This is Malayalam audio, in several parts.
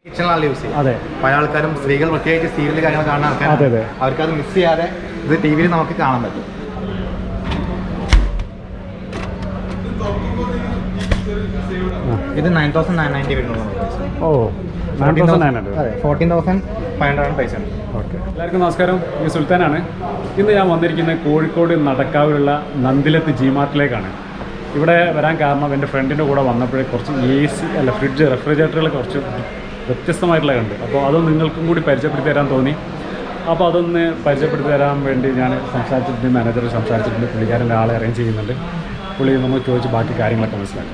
കിച്ചണിലാണ് യൂസ് ചെയ്യുക അതെ പല ആൾക്കാരും സ്ത്രീകൾ പ്രത്യേകിച്ച് സീരിയൽ കാര്യങ്ങൾ കാണുന്ന അതെ, ആൾക്കാർ അതെ. അവർക്ക് അത് മിസ് ചെയ്യാതെ ഇത് ടി വിയിൽ നമുക്ക് കാണാൻ പറ്റും ഇത് നയൻ തൗസൻഡ് നയൻ നയൻറ്റി വരുന്നുള്ളൂ ഓ നയൻ തൗസൻഡ് നയൻ ഹൺഡ്രഡ് അതെ ഫോർട്ടീൻ തൗസൻഡ് ഫൈവ് ഹൺഡ്രഡ് പൈസ ഉണ്ട് ഓക്കെ എല്ലാവർക്കും നമസ്കാരം ഈ സുൽത്താനാണ് ഇന്ന് ഞാൻ വന്നിരിക്കുന്നത് കോഴിക്കോട് നടക്കാവിലുള്ള നന്ദിലത്ത് ജി മാർട്ടിലേക്കാണ് ഇവിടെ വരാൻ കാരണം എൻ്റെ ഫ്രണ്ടിൻ്റെ കൂടെ വന്നപ്പോഴേ കുറച്ച് എ സി അല്ല ഫ്രിഡ്ജ് റെഫ്രിജറേറ്ററുകൾ കുറച്ച് വ്യത്യസ്തമായിട്ടുള്ള കണ്ട് അപ്പോൾ അത് നിങ്ങൾക്കും കൂടി പരിചയപ്പെടുത്തി തരാൻ തോന്നി അപ്പോൾ അതൊന്ന് പരിചയപ്പെടുത്തി തരാൻ വേണ്ടി ഞാൻ സംസാരിച്ചിട്ടുണ്ട് മാനേജർ സംസാരിച്ചിട്ടുണ്ട് പുള്ളിക്കാരൻ്റെ ആളെ അറേഞ്ച് ചെയ്യുന്നുണ്ട് പുള്ളി നമുക്ക് ചോദിച്ച് ബാക്കി കാര്യങ്ങളൊക്കെ മനസ്സിലാക്കാം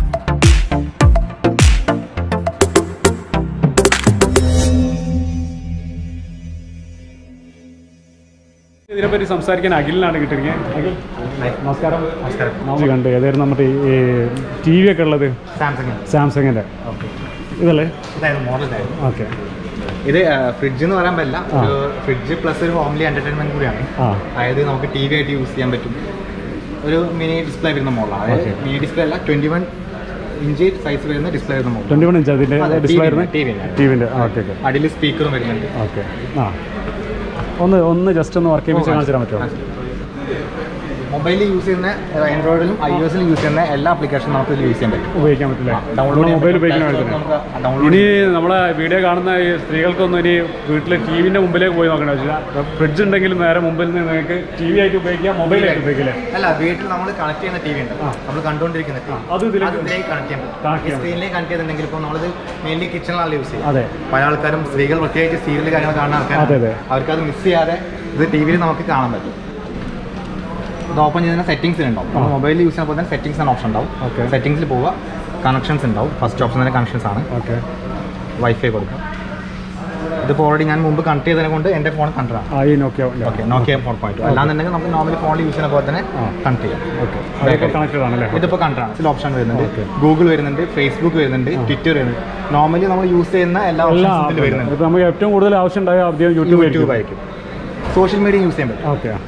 ഇതിനെപ്പറ്റി സംസാരിക്കാൻ അഖിലിനാണ് കിട്ടിയിരിക്കുന്നത് അഖിൽ നമസ്കാരം നമസ്കാരം നമ്മൾ കണ്ട് ഏതായിരുന്നു നമ്മുടെ ഈ ടി വി ഒക്കെ ഉള്ളത് സാംസങ് സാംസങ്ങിൻ്റെ ഓക്കെ ഇതല്ലേ ഇതായിരുന്നു മോഡൽ ഇതായിരുന്നു ഓക്കെ ഇത് ഫ്രിഡ്ജ് എന്ന് പറയാൻ പറ്റില്ല ആ. ഒരു ഫ്രിഡ്ജ് പ്ലസ് ഒരു ഹോംലി എന്റർടൈൻമെന്റ് കൂടിയാണ് ആ അതായത് നമുക്ക് ടി വി ആയിട്ട് യൂസ് ചെയ്യാൻ പറ്റും ഒരു മിനി ഡിസ്പ്ലേ വരുന്ന മോഡലാണ് അതായത് Okay. മിനി ഡിസ്പ്ലേ അല്ല ട്വന്റി വൺ ഇഞ്ച് സൈസ് വരുന്ന ഡിസ്പ്ലേ വരുന്ന മോഡൽ ട്വൻറ്റി വൺ ഇഞ്ച് അതിൻ്റെ അതെ, ഡിസ്പ്ലേ TV ആയിരുന്നു ന്റെ, TV ന്റെ. ടി വിൻ്റെ ഓക്കെ ഓക്കെ അടിയിൽ സ്പീക്കറും വരുന്നുണ്ട് ഓക്കെ ആ ഒന്ന് ഒന്ന് ജസ്റ്റ് ഒന്ന് വർക്ക് ചെയ്യിപ്പിച്ച് കാണിച്ചു തരാൻ പറ്റുമോ മൊബൈലിൽ യൂസ് ചെയ്യുന്ന ആൻഡ്രോയിഡിലും ഐ ഒ എസിലും യൂസ് ചെയ്യുന്ന എല്ലാ ആപ്ലിക്കേഷനും നമുക്ക് ഇതിൽ യൂസ് ചെയ്യാൻ പറ്റും ഉപയോഗിക്കാൻ പറ്റില്ലേ ഡൗൺലോഡ് മൊബൈൽ ഉപയോഗിക്കുന്ന വേണ്ടി തന്നെ നമുക്ക് ഡൗൺലോഡ് ഇനി നമ്മളെ വീഡിയോ കാണുന്ന ഈ സ്ത്രീകൾക്കൊന്നും ഇനി വീട്ടിൽ ടി വിൻ്റെ മുമ്പിലേക്ക് പോയി നോക്കണ്ട വെച്ചാൽ ഫ്രിഡ്ജ് ഉണ്ടെങ്കിലും നേരെ മുമ്പിൽ നിന്ന് നിങ്ങൾക്ക് ടി വി ആയിട്ട് ഉപയോഗിക്കാം മൊബൈലായിട്ട് ഉപയോഗിക്കില്ലേ അല്ല വീട്ടിൽ നമ്മൾ കണക്ട് ചെയ്യുന്ന ടി വി ഉണ്ട് ആ. നമ്മൾ കണ്ടുകൊണ്ടിരിക്കുന്ന ടി അത് ഇതിലേക്ക് അതിലേക്ക് കണക്ട് ചെയ്യാൻ Connect പറ്റും ഈ ചെയ്യാൻ സ്ക്രീനിലേക്ക് കണക്ട് ചെയ്തിട്ടുണ്ടെങ്കിൽ ഇപ്പോൾ നമ്മളിത് മെയിൻലി കിച്ചണിലാണ് യൂസ് ചെയ്യുക അതെ പല ആൾക്കാരും സ്ത്രീകൾ പ്രത്യേകിച്ച് സീരിയൽ കാര്യങ്ങൾ കാണുന്ന അതെ, ആൾക്കാർ അതെ. അവർക്ക് അത് മിസ് ചെയ്യാതെ ഇത് ടി വിയിൽ നമുക്ക് കാണാൻ പറ്റും ഇത് ഓപ്പൺ ചെയ്യുന്ന സെറ്റിംഗ്സ് ഉണ്ടാവും ആ. മൊബൈലിൽ യൂസ് ചെയ്യുമ്പോൾ തന്നെ സെറ്റിംഗ്സ് എന്ന ഓപ്ഷൻ ഉണ്ടാവും Okay. സെറ്റിംഗ്സിൽ പോവുക കണക്ഷൻസ് ഉണ്ടാവും ഫസ്റ്റ് ഓപ്ഷൻ തന്നെ കണക്ഷൻസ് ആണ് ഓക്കെ വൈഫൈ കൊടുക്കുക ഇതിപ്പോൾ ഓൾറെഡി ഞാൻ മുമ്പ് കണക്ട് ചെയ്തതിനെ കൊണ്ട് എൻ്റെ ഫോൺ കണ്ടതാണ് ആ ഈ Nokia okay Nokia phone point അല്ലാന്നുണ്ടെങ്കിൽ നമുക്ക് നോർമലി ഫോണിൽ യൂസ് ചെയ്യുന്ന പോലെ തന്നെ ആ. കണക്ട് ചെയ്യാം ഓക്കെ അതൊക്കെ കണക്റ്റഡ് ആണല്ലേ ഇതിപ്പോൾ കണ്ടാണ് ഇതിൽ ഓപ്ഷൻ വരുന്നുണ്ട് Okay. ഗൂഗിൾ വരുന്നുണ്ട് ഫേസ്ബുക്ക് വരുന്നുണ്ട് ട്വിറ്റർ വരുന്നുണ്ട് നോർമലി നമ്മൾ യൂസ് ചെയ്യുന്ന എല്ലാ എല്ലാ ഓപ്ഷൻസും ഇതിൽ വരുന്നുണ്ട് ഇപ്പം നമുക്ക് ഏറ്റവും കൂടുതൽ ആവശ്യം ഉണ്ടായ ആദ്യം യൂട്യൂബ് യൂട്യൂബ് ആയിരിക്കും സോഷ്യൽ മീഡിയ യൂസ് ചെയ്യാൻ പറ്റും ഓക്കെ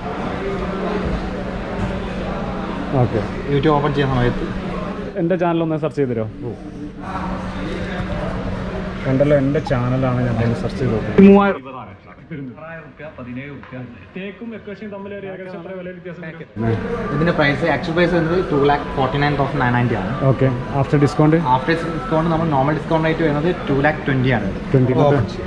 ഓക്കെ യൂട്യൂബ് ഓപ്പൺ ചെയ്യുന്ന സമയത്ത് എൻ്റെ ചാനലൊന്ന് സെർച്ച് ചെയ്ത് തരുമോ കണ്ടല്ലോ എൻ്റെ ചാനലാണ് ഞാൻ സെർച്ച് ചെയ്ത് നോക്കുന്നത് മൂവായിരം തേക്കും എക്കോഷിയും തമ്മിൽ ഒരു ഏകദേശം എത്ര വില വ്യത്യാസം ഇതിന്റെ പ്രൈസ് ആക്ച്വൽ പ്രൈസ് വരുന്നത് two lakh forty nine thousand nine ninety ആണ് okay after discount after discount നമ്മൾ നോർമൽ ഡിസ്കൗണ്ട് റേറ്റ് വരുന്നത് ടു ലാക്ക് ട്വന്റി ആണ് 20.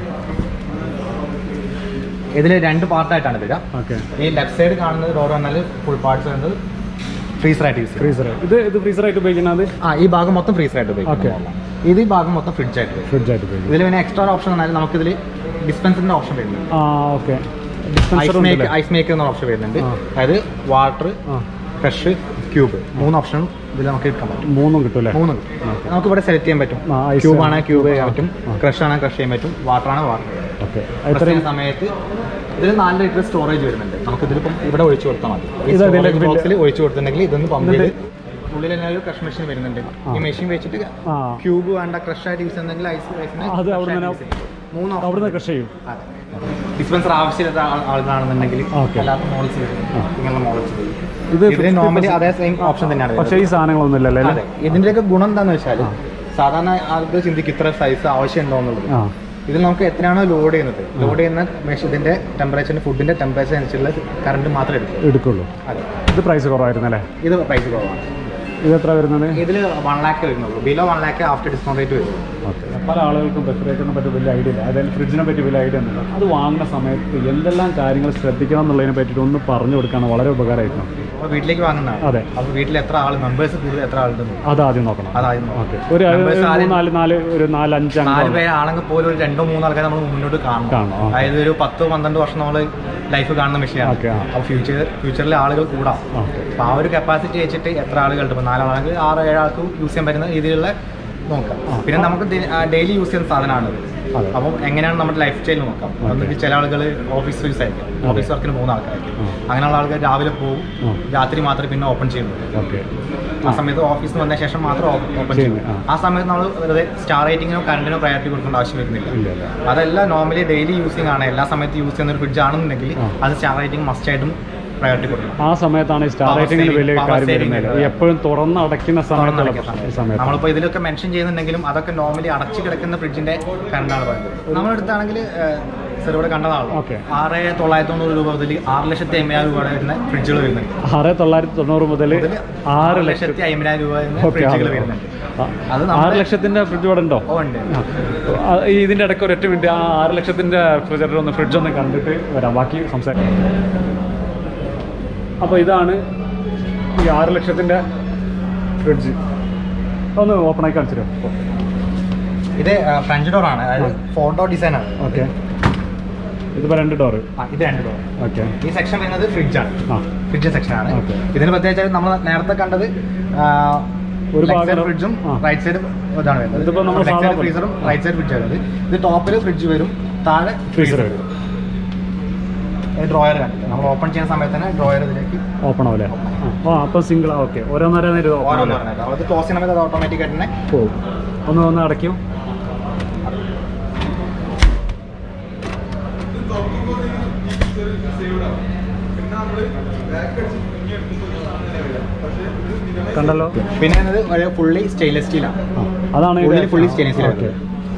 ഇതിൽ രണ്ട് പാർട്ടായിട്ടാണ് വരിക ഓക്കെ ഈ ലെഫ്റ്റ് സൈഡ് കാണുന്നത് ഡോർ വന്നാൽ ഫുൾ പാർട്സ് വരുന്നത് ഫ്രീസറായിട്ട് യൂസ് ചെയ്യും ഫ്രീസർ ഇത് ഇത് ഫ്രീസറായിട്ട് ഉപയോഗിക്കുന്നത് ആ ഈ ഭാഗം മൊത്തം ഫ്രീസറായിട്ട് Okay. ഉപയോഗിക്കും ഇത് ഈ ഭാഗം മൊത്തം ഫ്രിഡ്ജ് ആയിട്ട് ഉപയോഗിക്കും ഫ്രിഡ്ജായിട്ട് ഉപയോഗിക്കും ഇതിൽ പിന്നെ എക്സ്ട്രാ ഓപ്ഷൻ വന്നാൽ നമുക്കിതിൽ ഡിസ്പെൻസറിന്റെ ഓപ്ഷൻ വരുന്നുണ്ട് ആ ഓക്കെ ഐസ് ഡിസ്പെൻസർ മേക്ക് ഉണ്ടല്ലേ ഐസ് മേക്കർ എന്ന ഓപ്ഷൻ വരുന്നുണ്ട് ആ. അതായത് വാട്ടർ ആ ഫ്രഷ് ക്യൂബ് മൂന്ന് ഓപ്ഷനും ഇതിൽ നമുക്ക് എടുക്കാൻ പറ്റും മൂന്നും കിട്ടൂല്ലേ മൂന്നും നമുക്ക് ഇവിടെ സെലക്ട് ചെയ്യാൻ പറ്റും ആ, ice ക്യൂബ് ആണ് ക്യൂബ് ചെയ്യാൻ ആ, പറ്റും ആ. ക്രഷ് ആണ് ക്രഷ് ചെയ്യാൻ പറ്റും വാട്ടർ ആണ് വാട്ടർ ഓക്കെ പ്രസ് ഇത്രയും ചെയ്യുന്ന സമയത്ത് ഇതിൽ നാല് ലിറ്റർ സ്റ്റോറേജ് വരുന്നുണ്ട് നമുക്ക് ഇതിലിപ്പം ഇവിടെ ഒഴിച്ചു കൊടുത്താൽ മതി ഈ ഇത് അതിലേക്ക് സ്റ്റോറേജ് ബോക്സിൽ ഒഴിച്ചു കൊടുത്തിട്ടുണ്ടെങ്കിൽ ഇതൊന്ന് പമ്പ് ചെയ്ത് എന്നിട്ട്? ഉള്ളിൽ തന്നെ ഒരു ക്രഷ് മെഷീൻ വരുന്നുണ്ട് ആ. ഈ മെഷീൻ വെച്ചിട്ട് ആ ക്യൂബ് വേണ്ട ക്രഷ് ആയിട്ട് യൂസ് ചെയ്യുന്നെങ്കിൽ ഐസ് ഐസിന് അത് അവിടെ നിന്ന് മൂന്ന് അവിടുന്ന് കൃഷി ചെയ്യും ഡിസ്പെൻസർ ആവശ്യമില്ലാത്ത ആൾ- ആളുകളാണെന്നുണ്ടെങ്കിൽ Okay. അല്ലാത്ത മോഡൽസ് വരും ആ. ഇങ്ങനെയുള്ള മോഡൽസ് വരും ഇത് ഇതിന് 50% നോർമലി അതേ സെയിം ഓപ്ഷൻ തന്നെയാണ് പക്ഷേ വരുന്നത്. ഈ സാധനങ്ങളൊന്നും ഇല്ലല്ലേ അതെ ഇതിന്റെയൊക്കെ ഗുണം എന്താന്ന് വെച്ചാൽ ആ. സാധാരണ ആൾക്ക് ചിന്തിക്കും ഇത്ര സൈസ് ആവശ്യമുണ്ടോ എന്നുള്ളത് ആ ഇതിൽ നമുക്ക് എത്രയാണോ ലോഡ് ചെയ്യുന്നത് ലോഡ് ചെയ്യുന്ന മെഷീൻ ഇതിന്റെ ടെമ്പറേച്ചറിന്റെ ഫുഡിന്റെ ടെമ്പറേച്ചർ അനുസരിച്ചുള്ള കറണ്ട് മാത്രമേ എടുക്കൂ എടുക്കുള്ളൂ അതെ ഇത് പ്രൈസ് കുറവായിരുന്നല്ലേ ഇത് പ്രൈസ് കുറവാണ് ഇത് എത്ര വരുന്നത് ഇതിൽ വൺ ലാക്ക് വരുന്നുള്ളൂ below one lakh after discount rate വരും ഓക്കെ പല ആളുകൾക്കും റെഫ്രിജറേറ്ററിനെ പറ്റി വലിയ ഐഡിയ ഇല്ല അതായത് ഫ്രിഡ്ജിനെ പറ്റി വലിയ ഐഡിയ ഒന്നുമില്ല അത് വാങ്ങുന്ന സമയത്ത് എന്തെല്ലാം കാര്യങ്ങൾ ശ്രദ്ധിക്കണം എന്നുള്ളതിനെ പറ്റിയിട്ട് ഒന്ന് പറഞ്ഞു കൊടുക്കുകയാണ് വളരെ ഉപകാരമായിരുന്നു അപ്പോൾ വീട്ടിലേക്ക് വാങ്ങുന്നതാണ് അതെ. അപ്പോൾ വീട്ടിൽ എത്ര ആൾ മെമ്പേഴ്സ് കൂടുതൽ എത്ര ആളുണ്ടെന്ന് അത് ആദ്യം നോക്കണം അതാദ്യം നോക്കണം. ഓക്കെ ഒരു ഒരു Members ആദ്യം- മൂന്ന് നാല് നാല് ഒരു നാല് അഞ്ച് നാല് അംഗം പേര് ആണെങ്കിൽ പോലും ഒരു രണ്ടോ മൂന്നോ ആൾക്കാർ നമ്മൾ മുന്നോട്ട് കാണണം കാണണം, ആ. അതായത് ഒരു പത്തോ പന്ത്രണ്ട് വർഷം നമ്മൾ ലൈഫ് കാണുന്ന മെഷീനാണ് ഓക്കെ, ആ. അപ്പോൾ ഫ്യൂച്ചർ ഫ്യൂച്ചറിലെ ആളുകൾ കൂടാം ഓക്കെ അപ്പോൾ ആ ഒരു കപ്പാസിറ്റി വെച്ചിട്ട് എത്ര ആളുകളുണ്ട് ഇപ്പോൾ നാലാളാണെങ്കിൽ ആറ് ഏഴ് ആൾക്ക് യൂസ് ചെയ്യാൻ പറ്റുന്ന രീതിയിലുള്ള നോക്കാം ആ. പിന്നെ നമുക്ക് ഡെയിലി യൂസ് ചെയ്യുന്ന സാധനമാണ് അതെ. അപ്പം എങ്ങനെയാണ് നമ്മുടെ ലൈഫ് സ്റ്റൈൽ നോക്കാം ഓക്കെ. ഒന്നുകിൽ ചില ആളുകൾ ഓഫീസ് യൂസ് ആയിരിക്കും അതെ. ഓഫീസ് വർക്കിന് മൂന്ന് ആൾക്കാരായിരിക്കും ആ. അങ്ങനെയുള്ള ആൾക്കാർ രാവിലെ പോകും ആ. രാത്രി മാത്രമേ പിന്നെ ഓപ്പൺ ചെയ്യുള്ളൂ ഓക്കെ ആ സമയത്ത് ഓഫീസിൽ വന്ന ശേഷം മാത്രം ഓപ്പൺ ചെയ്യും ചെയ്യുന്നത്, ആ. ആ സമയത്ത് നമ്മൾ വെറുതെ സ്റ്റാർ റേറ്റിങ്ങിനോ കറണ്ടിനോ പ്രയോറിറ്റി കൊടുക്കേണ്ട ആവശ്യം വരുന്നില്ല ഇല്ല അല്ലേ അതല്ല നോർമലി ഡെയിലി യൂസിങ് ആണ് എല്ലാ സമയത്തും യൂസ് ചെയ്യുന്ന ഒരു ഫ്രിഡ്ജ് ആണെന്നുണ്ടെങ്കിൽ ആ. അത് സ്റ്റാർ റേറ്റിംഗ് മസ്റ്റ് ആയിട്ടും പ്രയോറിറ്റി കൊടുക്കണം ആ സമയത്താണ് ഈ സ്റ്റാർ Power റേറ്റിംഗിന് saving, വലിയ power കാര്യം saving വരുന്നത് വരുന്നത്. എപ്പോഴും തുറന്ന് അടയ്ക്കുന്ന സമയത്തുള്ള തുറന്നടയ്ക്കുന്ന സമയത്ത്. സമയത്ത് നമ്മളിപ്പോൾ ഇതിലൊക്കെ മെൻഷൻ ചെയ്യുന്നുണ്ടെങ്കിലും അതൊക്കെ നോർമലി അടച്ചു കിടക്കുന്ന ഫ്രിഡ്ജിന്റെ കറണ്ടാണ് പറയുന്നത് നമ്മളെടുത്താണെങ്കിൽ സർ ഇവിടെ കണ്ടതാണ് Okay. ആറ് തൊള്ളായിരത്തി തൊണ്ണൂറ് രൂപ മുതൽ ആറ് ലക്ഷത്തി അമ്പതിനായിരം രൂപ വരുന്ന ഫ്രിഡ്ജുകൾ വരുന്നുണ്ട് ആറ് തൊള്ളായിരത്തി തൊണ്ണൂറ് മുതൽ മുതൽ ആറ് ലക്ഷത്തി ലക്ഷത്തി അമ്പതിനായിരം രൂപ വരുന്ന ഓക്കെ ഫ്രിഡ്ജുകൾ വരുന്നുണ്ട് അത് നമ്മുടെ- ആറ് ലക്ഷത്തിന്റെ ഫ്രിഡ്ജ് ഇവിടെ ഉണ്ടോ ഓ ഉണ്ട് ആ. ആ, ഈ ഇതിന്റെ ഇടയ്ക്ക് ഒരൊറ്റ മിനിറ്റ് ആ ആറ് ലക്ഷത്തിന്റെ റെഫ്രിജറേറ്റർ ഒന്ന് ഫ്രിഡ്ജ് ഒന്ന് കണ്ടിട്ട് വരാം ബാക്കി സംസാരിക്കാം അപ്പോൾ ഇതാണ് ഈ ആറ് ലക്ഷത്തിന്റെ ഫ്രിഡ്ജ് ഒന്ന് ഓപ്പൺ ആക്കി കാണിച്ചു ഇത് ഫ്രഞ്ച് ഡോർ ആണ് അതായത് ഫോർ ഡോർ ഡിസൈൻ ആണ് ഓക്കെ ഇതിപ്പോൾ രണ്ട് ഡോറ് ആ, ഇത് രണ്ട് ഡോർ ഓക്കെ ഈ സെക്ഷൻ വരുന്നത് ഫ്രിഡ്ജ് ആണ് ആ ഫ്രിഡ്ജ് സെക്ഷൻ ആണ് Okay. ഇതിന് പ്രത്യേകിച്ച് നമ്മൾ നേരത്തെ കണ്ടത് ആ, ഒരു left ഭാഗം- side ഫ്രിഡ്ജും ആ. റൈറ്റ് സൈഡ് ഇതാണ് വരുന്നത് ഇതിപ്പോ നമ്മൾ ലെഫ്റ്റ് സാധാ സൈഡ് ഫ്രീസറും ആ. റൈറ്റ് സൈഡ് ഫ്രിഡ്ജ് വരുന്നത് ഇത് ടോപ്പിൽ ഫ്രിഡ്ജ് വരും താഴെ ഫ്രീസർ ഫ്രീസർ വരും ഡ്രോയർ കണ്ടില്ല നമ്മൾ ഓപ്പൺ ചെയ്യുന്ന സമയത്ത് തന്നെ ഡ്രോയർ ഇതിലേക്ക് ഓപ്പൺ ആവല്ലേ ആ അപ്പോൾ സിംഗിൾ ആ ഓക്കെ ഓരോന്നേരം ഇത് ഓപ്പൺ ഓരോന്ന് ആവല്ലേ പറഞ്ഞത് അത് ക്ലോസ് ചെയ്യുന്ന സമയത്ത് അത് ഓട്ടോമാറ്റിക് ആയിട്ട് തന്നെ പോകും ഒന്ന് ഒന്ന് അടയ്ക്കും കണ്ടല്ലോ പിന്നെ എന്നത് ഫുള്ളി സ്റ്റെയിൻലെസ് സ്റ്റീലാണ് ആ, അതാണ് ഇത്. ഉള്ളിൽ fully stainless steel ഓക്കെ.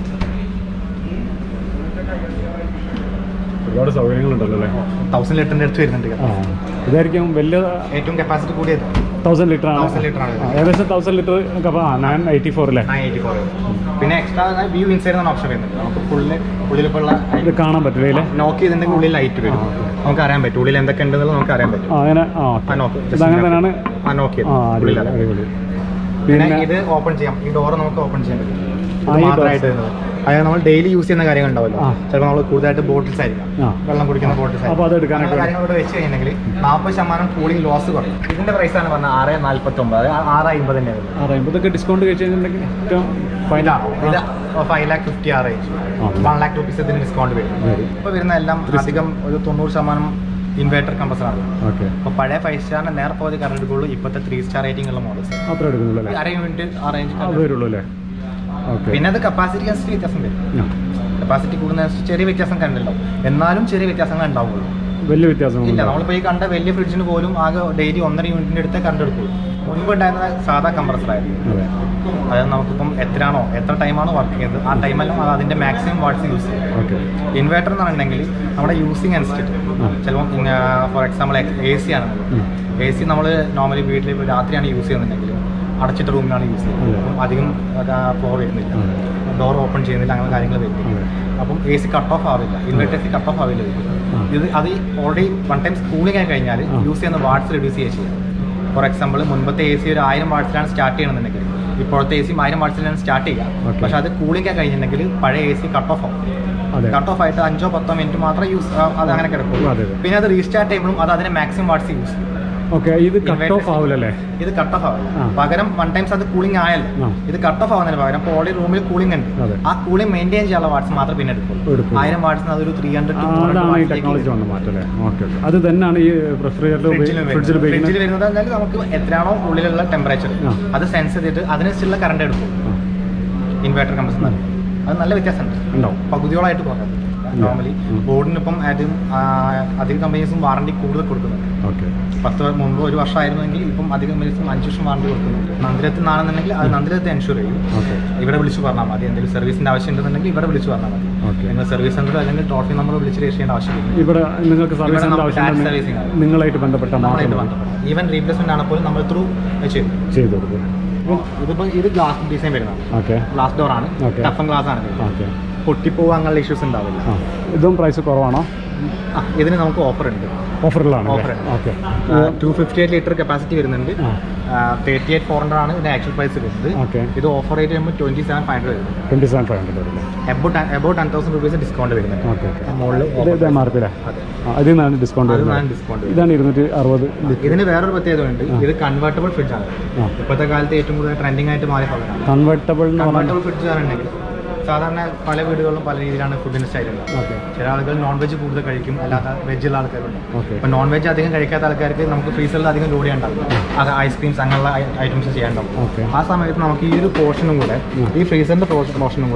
ഒരുപാട് സൗകര്യങ്ങളുണ്ടല്ലോ അല്ലേ തൗസൻഡ് ലിറ്ററിന്റെ അടുത്ത് വരുന്നുണ്ട് ആ ഇതായിരിക്കും വലിയ ഏറ്റവും കപ്പാസിറ്റി കൂടിയത് തൗസൻഡ് ലിറ്റർ ആണ് 1000 liter ആണ്. ആ, ഏകദേശം തൗസൻഡ് ലിറ്റർ ആ നയൻ എയ്റ്റി ഫോർ അല്ലേ നയൻ എയ്റ്റി ഫോർ പിന്നെ എക്സ്ട്രാ വ്യൂ ഇൻസൈഡ് എന്നാണ് ഓപ്ഷൻ വരുന്നത് നമുക്ക് ഫുള്ള് ഉള്ളിലിപ്പോൾ ഇത് കാണാൻ പറ്റില്ല ഇല്ലേ നോക്ക് ചെയ്തിട്ടുണ്ടെങ്കിൽ ഉള്ളിൽ ലൈറ്റ് വരും ആ, okay. നമുക്ക് അറിയാൻ പറ്റും ഉള്ളിൽ എന്തൊക്കെ ഉണ്ടെന്നുള്ളത് നമുക്ക് അറിയാൻ പറ്റും ആ അങ്ങനെ ആ ആ ഓക്കെ നോക്ക് ഇതങ്ങനെ തന്നെയാണ് ആ നോക്ക് ആ അടിപൊളി ഉള്ളിലാണ് അടിപൊളി പിന്നെ പിന്നെ ഇത് ഓപ്പൺ ചെയ്യാം ഈ ഡോർ നമുക്ക് ഓപ്പൺ ചെയ്യാൻ പറ്റും ആ, ഇത് ഈ മാത്രമായിട്ട് വരുന്നത് അതായത് നമ്മൾ ഡെയിലി യൂസ് ചെയ്യുന്ന കാര്യങ്ങൾ ഉണ്ടാവല്ലോ ആ. ചിലപ്പോൾ നമ്മൾ കൂടുതലായിട്ട് ബോട്ടിൽസ് ആയിരിക്കാം ആ വെള്ളം കുടിക്കുന്ന ബോട്ടിൽസ് അപ്പോൾ അത് എടുക്കാനൊക്കെ കാര്യങ്ങൾ ഇവിടെ വെച്ച് കഴിഞ്ഞെങ്കിൽ നാൽപ്പത് ശതമാനം കൂളിംഗ് ലോസ് കുറയും ഇതിന്റെ പ്രൈസ് ആണ് പറഞ്ഞത് ആറ് നാല്പത്തി ഒമ്പത് ആറ് അമ്പത് തന്നെ വരുന്നത് ആ ഇതൊക്കെ ഡിസ്കൗണ്ട് കഴിച്ച് കഴിഞ്ഞിട്ടുണ്ടെങ്കിൽ ഏറ്റവും ഫൈൻ ഇതാണോ ഇത് ഫൈവ് ലാക്ക് ഫിഫ്റ്റി ആ റേഞ്ച് ആ. വൺ ലാക്ക് റുപ്പീസ് ഇതിന് ഡിസ്കൗണ്ട് വരും വരും. ഇപ്പോൾ വരുന്ന എല്ലാം അധികം ഒരു തൊണ്ണൂറ് ശതമാനം ഇൻവേർട്ടർ കമ്പസറാണ് ഓക്കെ അപ്പോൾ പഴയ ഫൈവ് സ്റ്റാറിന് നേരെ പോയത് കറണ്ട് എടുക്കുള്ളൂ ഇപ്പോഴത്തെ ത്രീ സ്റ്റാർ റേറ്റിംഗ് ഉള്ള മോഡൽസ് അത്ര എടുക്കുന്നുള്ളൂ അല്ലേ അര യൂണിറ്റ് ആ റേഞ്ച് അത് വരുള്ളൂ അല്ലേ ഓക്കെ പിന്നെ അത് കപ്പാസിറ്റി അനുസരിച്ച് വ്യത്യാസം വരും കപ്പാസിറ്റി കൂടുന്നതനുസരിച്ച് ചെറിയ വ്യത്യാസം കണ്ടല്ലോ എന്നാലും ചെറിയ വ്യത്യാസങ്ങൾ ഉണ്ടാവുള്ളൂ വലിയ വ്യത്യാസം ഇല്ല നമ്മളിപ്പോൾ ഈ കണ്ട വലിയ ഫ്രിഡ്ജിന് പോലും ആകെ ഡെയിലി ഒന്നര യൂണിറ്റിൻ്റെ അടുത്ത് കറണ്ട് എടുക്കുള്ളൂ മുൻപ് ഉണ്ടായിരുന്ന സാധാ കംപ്രസറായിരുന്നു അതെ അതായത് നമുക്കിപ്പം എത്രയാണോ എത്ര ടൈമാണോ വർക്ക് ചെയ്യുന്നത് ആ ടൈമെല്ലാം അത് അതിൻ്റെ മാക്സിമം വാട്ട്സ് യൂസ് ചെയ്യും ഓക്കെ ഇൻവേർട്ടർ എന്ന് പറഞ്ഞിട്ടുണ്ടെങ്കിൽ നമ്മുടെ യൂസിങ് അനുസരിച്ചിട്ട് ആ. ചിലപ്പം ഫോർ എക്സാമ്പിൾ എ സി ആണ് ഉം. എ സി നമ്മൾ നോർമലി വീട്ടിൽ ഇപ്പോൾ രാത്രിയാണ് യൂസ് ചെയ്യുന്നുണ്ടെങ്കിൽ അടച്ചിട്ട റൂമിലാണ് യൂസ് ചെയ്യുന്നത് അതെ. അപ്പം അധികം ഫ്ലോ വരുന്നില്ല അതെ. ഡോർ ഓപ്പൺ ചെയ്യുന്നില്ല അങ്ങനെ കാര്യങ്ങൾ വരുന്നില്ല അതെ. അപ്പം എ സി കട്ട് ഓഫ് ആവില്ല inverter A C cut off ആവില്ല ഇതിൽ. ആ. ഇത് അത് ഓൾറെഡി വൺ ടൈം കൂളിംഗ് ആയി കഴിഞ്ഞാൽ ആ. യൂസ് ചെയ്യുന്ന വാട്ട്സ് റെഡ്യൂസ് ചെയ്യുക ചെയ്യാം ഫോർ എക്സാമ്പിൾ മുൻപത്തെ എ സി ഒരു ആയിരം വാട്ട്സിലാണ് സ്റ്റാർട്ട് ചെയ്യണമെന്നുണ്ടെങ്കിൽ ഇപ്പോഴത്തെ എ സി ആയിരം വാട്ട്സിലാണ് സ്റ്റാർട്ട് ചെയ്യുക Okay. പക്ഷെ അത് കൂളിംഗ് ആയി കഴിഞ്ഞിട്ടുണ്ടെങ്കിൽ പഴയ എ സി കട്ട് ഓഫ് ആവും അതെ കട്ട് ഓഫ് ആയിട്ട് അഞ്ചോ പത്തോ മിനിറ്റ് മാത്രമേ യൂസ് അത് അങ്ങനെ കിടക്കുള്ളൂ അതെ, അതെ. പിന്നെ അത് റീസ്റ്റാർട്ട് ചെയ്യുമ്പോഴും അത് അതിന് മാക്സിമം വാട്ട്സ് യൂസ് ചെയ്യും ഓക്കെ ഇത് കട്ട് Inverter ഓഫ് ആവില്ലല്ലേ ഇത് കട്ട് ഓഫ് ആവില്ല ആ. പകരം വൺ ടൈംസ് അത് കൂളിംഗ് ആയല്ലോ ആ. ഇത് കട്ട് ഓഫ് ആവുന്നതിന് പകരം ഇപ്പോൾ ഓൾറെഡി റൂമിൽ കൂളിംഗ് ഉണ്ട് അതെ. ആ കൂളിംഗ് മെയിൻറ്റെയിൻ ചെയ്യാനുള്ള വാട്ട്സ് മാത്രമേ പിന്നെ എടുക്കുള്ളൂ എടുക്കുള്ളൂ. ആയിരം വാട്ട്സിന് അതൊരു ത്രീ ഹൺഡ്രഡ് ആ, അതാണ് ഈ ടെക്നോളജി വന്ന മാറ്റം അല്ലേ ഓക്കെ ഓക്കെ അത് തന്നെയാണ് ഈ റെഫ്രിജറേറ്റർ ഫ്രിഡ്ജിൽ ഫ്രിഡ്ജിൽ ഉപയോഗിക്കുന്നത് വരുന്നത് എന്നാൽ നമുക്ക് എത്രയാണോ ഉള്ളിലുള്ള ടെമ്പറേച്ചർ ആ. അത് സെൻസ് ചെയ്തിട്ട് അതിനനുസരിച്ചുള്ള കറണ്ട് എടുക്കും ആ, ഇൻവേർട്ടർ കമ്പസ് അത് നല്ല വ്യത്യാസമുണ്ട് ഉണ്ടാവും പകുതിയോളായിട്ട് കുറഞ്ഞത് നോർമലി ഉം. ബോർഡിനിപ്പം അതും ആ, അധിക കമ്പനീസും വാറണ്ടി കൂടുതൽ കൊടുക്കുന്നുണ്ട് ഓക്കെ പത്ത് വ- മുമ്പ് ഒരു വർഷമായിരുന്നെങ്കിൽ ഇപ്പം അധിക കമ്പനീസും അഞ്ച് വർഷം വാറണ്ടി കൊടുക്കുന്നുണ്ട് നന്ദിരത്തിൽ നിന്നാണെന്നുണ്ടെങ്കിൽ അത് നന്ദിരത്തെ എൻഷുർ ചെയ്യും ഓക്കെ ഇവിടെ വിളിച്ച് പറഞ്ഞാൽ മതി എന്തെങ്കിലും സർവീസിന്റെ ആവശ്യം ഉണ്ടെന്നുണ്ടെങ്കിൽ ഇവിടെ വിളിച്ച് പറഞ്ഞാൽ മതി ഓക്കെ നിങ്ങൾ സർവീസ് സെന്റർ അല്ലെങ്കിൽ ട്രോഫി നമ്പർ വിളിച്ച് രജിസ്റ്റർ ചെയ്യേണ്ട ആവശ്യമില്ല ഇവിടെ നിങ്ങൾക്ക് സർവീസ് ഇവിടെ നമുക്ക് ആവശ്യം tax servicing ആണ്. നിങ്ങളായിട്ട് ബന്ധപ്പെട്ട നമ്മളായിട്ട് മാത്രം ബന്ധപ്പെടണം ഈവൻ റീപ്ലേസ്മെന്റ് ആണ് പോലും നമ്മൾ ത്രൂ ചെയ്തു ചെയ്തു കൊടുക്കും ഇപ്പം ഇതിപ്പോൾ ഇത് ഗ്ലാസ് ഡിസൈൻ വരുന്നതാണ് ഓക്കെ ഗ്ലാസ് ഡോർ ആണ് Okay. ടഫൻ ഗ്ലാസ് ആണ് ഇത്. ഓക്കെ പൊട്ടിപ്പോവുക അങ്ങനെയുള്ള ഇഷ്യൂസ് ഉണ്ടാവില്ല ആ ഇതും പ്രൈസ് കുറവാണോ ആ, ഇതിന് നമുക്ക് ഓഫർ ഉണ്ട് ഓഫറിലാണ് Offer ഉണ്ട്. Okay two fifty eight litre capacity വരുന്നുണ്ട് ആ തേർട്ടി എയ്റ്റ് ഫോർ ഹൺഡ്രഡ് ആണ് ഇതിന്റെ ആക്ച്വൽ പ്രൈസ് വരുന്നത് ഓക്കെ ഇത് ഓഫർ റേറ്റ് ചെയ്യുമ്പോൾ ട്വന്റി സെവൻ ഫൈവ് ഹൺഡ്രഡ് വരുന്നത് ട്വൻറ്റി സെവൻ ഫൈവ് ഹൺഡ്രഡ് വരും above above ten thousand rupees discount വരുന്നുണ്ട് ഓക്കെ ഓക്കെ മുകളിൽ ഇത് ഇത് എം ആർ പി അല്ലേ അതെ ആ ഇതിൽ നിന്നാണ് ഡിസ്കൗണ്ട് അതിൽ വരുന്നത് നിന്നാണ് ഡിസ്കൗണ്ട് ഇതാണ് ഇരുന്നൂറ്റി അറുപത് ഇതിന് വേറൊരു പ്രത്യേകത ഉണ്ട് ആ. ഇത് കൺവേർട്ടബിൾ ഫ്രിഡ്ജ് ആണ് ആ ഇപ്പോഴത്തെ കാലത്ത് ഏറ്റവും കൂടുതൽ ട്രെൻഡിങ് ആയിട്ട് മാറിയ സാധനമാണ് കൺവെർട്ടബിൾ എന്ന് പറഞ്ഞാൽ കൺവേർട്ടബിൾ ഫ്രിഡ്ജ് ആണെന്നുണ്ടെങ്കിൽ സാധാരണ പല വീടുകളിലും പല രീതിയിലാണ് ഫുഡിന്റെ സ്റ്റൈൽ ഉണ്ടാവുക ഓക്കെ ചില ആളുകൾ നോൺ വെജ് കൂടുതൽ കഴിക്കും അല്ലാത്ത വെജുള്ള ആൾക്കാരുണ്ട് ഓക്കെ ഇപ്പൊ നോൺ വെജ് അധികം കഴിക്കാത്ത ആൾക്കാർക്ക് നമുക്ക് ഫ്രീസറിൽ അധികം ലോഡ് ചെയ്യാണ്ടാവും അത് ഐസ്ക്രീംസ് അങ്ങനെയുള്ള ഐറ്റംസ് ചെയ്യാണ്ടാവും ഓക്കെ ആ സമയത്ത് നമുക്ക് ഈ ഒരു പോർഷനും കൂടെ ഉം. ഈ ഫ്രീസറിന്റെ പോർഷനും കൂടെ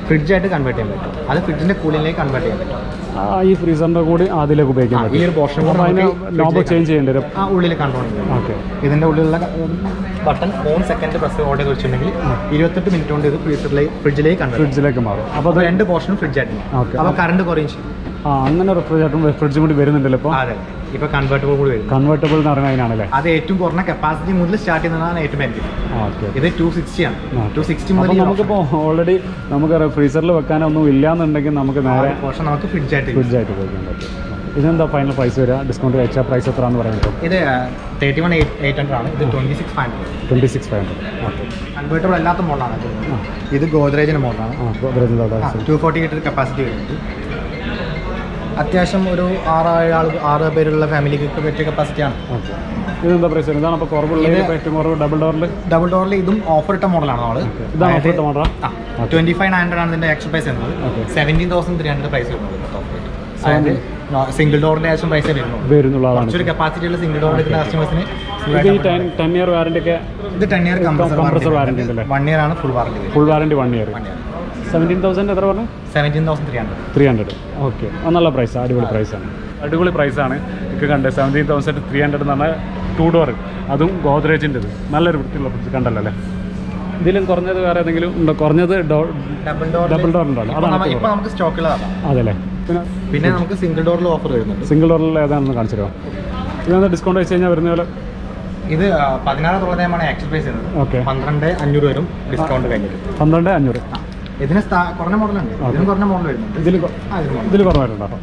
ഫ്രിഡ്ജായിട്ട് കൺവേർട്ട് ചെയ്യാൻ പറ്റും അത് ഫ്രിഡ്ജിന്റെ കൂളിലേക്ക് കൺവേർട്ട് ചെയ്യാൻ പറ്റും ആ, ഈ ഫ്രീസറിൻ്റെ കൂടി അതിലേക്ക് ഉപയോഗിക്കാൻ ആ, പറ്റും ഈ ഒരു പോർഷൻ അപ്പോൾ അതിന് നോബ് ചേഞ്ച് ചെയ്യേണ്ടി വരും ആ ഉള്ളിൽ കൺട്രോൾ ചെയ്യാം ഓക്കെ ഇതിന്റെ ഉള്ളിലുള്ള ബട്ടൺ മൂന്ന് സെക്കൻഡ് പ്രസ് ഓർഡർ വെച്ചിട്ടുണ്ടെങ്കിൽ ഇരുപത്തെട്ട് മിനിറ്റ് കൊണ്ട് ഇത് ഫ്രീസറിലേക്ക് ഫ്രിഡ്ജിലേക്ക് കൺവേർട്ട് ഫ്രിഡ്ജിലേക്ക് മാറും അപ്പോൾ അപ്പോൾ രണ്ട് പോർഷനും ഫ്രിഡ്ജായിട്ട് Okay. അപ്പോൾ കറണ്ട് കുറയും ചെയ്യും ആ അങ്ങനെ റെഫ്രിജറേറ്ററും ഫ്രിഡ്ജും കൂടി വരുന്നുണ്ടല്ലോ ഇപ്പോൾ അതെ ഇപ്പോൾ കൺവേർട്ടബിൾ കൂടി വരും കൺവേർട്ടബിൾ എന്ന് പറയുന്നത് അതിനാണല്ലേ അത് ഏറ്റവും കുറഞ്ഞ കപ്പാസിറ്റി മുതൽ സ്റ്റാർട്ട് ചെയ്യുന്നതാണ് ഏറ്റവും ബെനിഫിറ്റ് ഓക്കെ ഇത് ടു സിക്സ്റ്റി ആണ് ആ. ടു സിക്സ്റ്റി അപ്പോൾ മുതൽ നമുക്കിപ്പോൾ ഓൾറെഡി നമുക്ക് ഫ്രീസറിൽ വെക്കാനൊന്നും ഇല്ലാന്നുണ്ടെങ്കിൽ നമുക്ക് നേരെ പോർഷൻ നമുക്ക് ഫ്രിഡ്ജായിട്ട് യൂസ് ഫ്രിഡ്ജായിട്ട് ഉപയോഗിക്കാൻ പറ്റും ഇതെന്താ ഫൈനൽ പ്രൈസ് വരിക ഡിസ്കൗണ്ട് വെച്ചാൽ പ്രൈസ് എത്ര എന്ന് പറയാൻ പറ്റും ഇത് thirty one eight eight hundred ആണ് ഇത് twenty six five hundred twenty six five hundred okay convertible അല്ലാത്ത മോഡലാണ് ഇത് ആ. ഇത് ഗോദ്രേജിൻ്റെ മോഡലാണ് ആ വരുന്നത് ടു ഫോർട്ടി ലിറ്റർ കപ്പാസിറ്റി വരുന്നുണ്ട് അത്യാവശ്യം ഒരു ആറ് ആൾ ആറ് പേരുള്ള ഫാമിലിക്ക് പറ്റിയ കപ്പാസിറ്റിയാണ് ഓക്കെ ഇതെന്താ പ്രൈസ് വരുന്നത് ഇതാണ് അപ്പോൾ കുറവുള്ള ഇത് ഏറ്റവും കുറവ് ഡബിൾ ഡോറിൽ ഡബിൾ ഡോറിൽ ഇതും ഓഫർ ഇട്ട മോഡലാണ് നമ്മൾ ഇതാണ് offer ഇട്ട model ആ? ട്വന്റി ഫൈവ് ഹൺഡ്രഡ് ആണ് ഇതിന്റെ എക്സ്ട്രാ പ്രൈസ് വരുന്നത് Okay. Seventeen thousand three hundred price വരുന്നത് അതായത് സിംഗിൾ ഡോറിന്റെ ആവശ്യം പ്രൈസ് വരുന്നുള്ളൂ വരുന്നുള്ള ആളാണ് കുറച്ചൊരു കപ്പാസിറ്റി ഉള്ള സിംഗിൾ ഡോർ എടുക്കുന്ന കസ്റ്റമേഴ്സിന് ഇത് ഈ ടെൻ ടെൻ ഇയർ വാറണ്ടി ഒക്കെ ഇത് ten year compressor compressor warranty warranty ഉണ്ടല്ലേ? വൺ ഇയർ ആണ് full warranty full warranty one year one year seventeen thousand എത്ര പറഞ്ഞു seventeen thousand three hundred three hundred okay അത് നല്ല പ്രൈസ് അടിപൊളി പ്രൈസാണ് അടിപൊളി പ്രൈസാണ് എനിക്ക് കണ്ടത് സെവൻറ്റീൻ തൗസൻഡ് ത്രീ ഹൺഡ്രഡ് എന്ന് പറഞ്ഞാൽ ടു ഡോർ അതും ഗോദ്രേജിൻ്റെത് നല്ലൊരു വൃത്തിയുള്ള ഫ്രിഡ്ജ് കണ്ടല്ലോ അല്ലേ ഇതിലും കുറഞ്ഞത് വേറെ ഏതെങ്കിലും ഉണ്ടോ കുറഞ്ഞത് door double door double door ഉണ്ടല്ലോ അതാണ് ഇപ്പൊ നമുക്ക് സ്റ്റോക്കുള്ളതാണ് അതല്ലേ പിന്നെ പിന്നെ നമുക്ക് സിംഗിൾ ഡോറിൽ ഓഫർ വരുന്നുണ്ട് സിംഗിൾ ഡോറിൽ ഏതാണെന്ന് കാണിച്ചു തരുമോ ഇതെന്താ ഡിസ്കൗണ്ട് വെച്ച് കഴിഞ്ഞാൽ വരുന്ന പോലെ ഇത് ആ, പതിനാറ് തൊള്ളായിരമാണ് ആക്ച്വൽ പ്രൈസ് ചെയ്യുന്നത് ഓക്കെ പന്ത്രണ്ട് അഞ്ഞൂറ് വരും ഡിസ്കൗണ്ട് കഴിഞ്ഞിട്ട് പന്ത്രണ്ട് അഞ്ഞൂറ് ആ. ഇതിന് സ്ഥാ- കുറഞ്ഞ മോഡലുണ്ട് ഇതിന് കുറഞ്ഞ മോഡൽ വരുന്നുണ്ട് ഇതിൽ ആ, ഇതിന് model. ഇതിൽ കുറവായിട്ടുണ്ടോ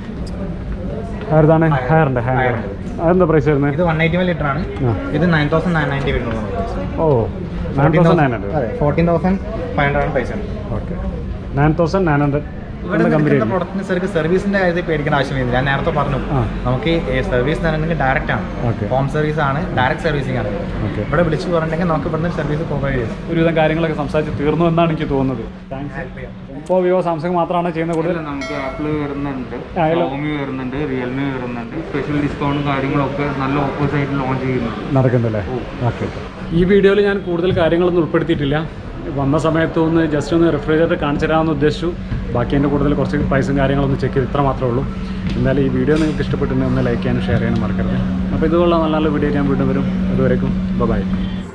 ഏതാണ് ഹയറിൻ്റെ ഹയർ Higher. അതെന്താ പ്രൈസ് വരുന്നത് ഇത് വൺ എയ്റ്റി വൺ ലിറ്റർ ആണ് ആ. ഇത് നയൻ തൗസൻഡ് നയൻ നയൻറ്റി വരുന്നുള്ളൂ ഓ നയൻ തൗസൻഡ് നയൻ ഹൺഡ്രഡ് അതെ ഫോർട്ടീൻ തൗസൻഡ് ഫൈവ് ഹൺഡ്രഡ് ആണ് പൈസ okay nine thousand nine hundred ഇവിടെ കമ്പനി നിൽക്കുന്ന പ്രൊഡക്റ്റിന് ശരിക്കും സർവീസിന്റെ കാര്യത്തിൽ പേടിക്കേണ്ട ആവശ്യമില്ല ഞാൻ നേരത്തെ പറഞ്ഞു ആ. നമുക്ക് ഈ സർവീസ് എന്ന് പറയുന്നത് ഡയറക്റ്റ് ആണ് Okay. ഹോം സർവീസ് ആണ് ഡയറക്റ്റ് സർവീസിംഗ് ആണ് ഓക്കെ ഇവിടെ വിളിച്ചു പറഞ്ഞിട്ടുണ്ടെങ്കിൽ നമുക്ക് ഇവിടുന്ന് സർവീസ് പ്രൊവൈഡ് ചെയ്യും ഒരുവിധം കാര്യങ്ങളൊക്കെ സംസാരിച്ച് തീർന്നു എന്നാണ് എനിക്ക് തോന്നുന്നത് താങ്ക്സ് ഇപ്പോൾ വിവോ സാംസങ് മാത്രമാണ് ചെയ്യുന്നത് കൂടുതൽ ഇല്ല, നമുക്ക് ആപ്പിൾ വരുന്നുണ്ട് ആ, ഇതില് ഷോമി വരുന്നുണ്ട് റിയൽമി വരുന്നുണ്ട് സ്പെഷ്യൽ ഡിസ്കൗണ്ടും കാര്യങ്ങളൊക്കെ നല്ല ഓഫേഴ്സ് ആയിട്ട് ലോഞ്ച് ചെയ്യുന്നുണ്ട് നടക്കുന്നുണ്ടല്ലേ ഓക്കെ ഈ വീഡിയോയിൽ ഞാൻ കൂടുതൽ കാര്യങ്ങളൊന്നും ഉൾപ്പെടുത്തിയിട്ടില്ല വന്ന സമയത്ത് ഒന്ന് ജസ്റ്റ് ഒന്ന് റെഫ്രിജറേറ്റർ കാണിച്ചു തരാമെന്ന് ഉദ്ദേശിച്ചു ബാക്കി എൻ്റെ കൂടുതൽ കുറച്ച് പ്രൈസും കാര്യങ്ങളൊന്നും ചെക്ക് ചെയ്ത് ഇത്ര മാത്രമേ ഉള്ളൂ എന്തായാലും ഈ വീഡിയോ നിങ്ങൾക്ക് ഇഷ്ടപ്പെട്ടിട്ടുണ്ടെങ്കിൽ ഒന്ന് ലൈക്ക് ചെയ്യാനും ഷെയർ ചെയ്യാനും മറക്കരുത് അപ്പോൾ ഇതുപോലുള്ള നല്ല നല്ല വീഡിയോ ഞാൻ വീണ്ടും വരും അതുവരേക്കും ബൈ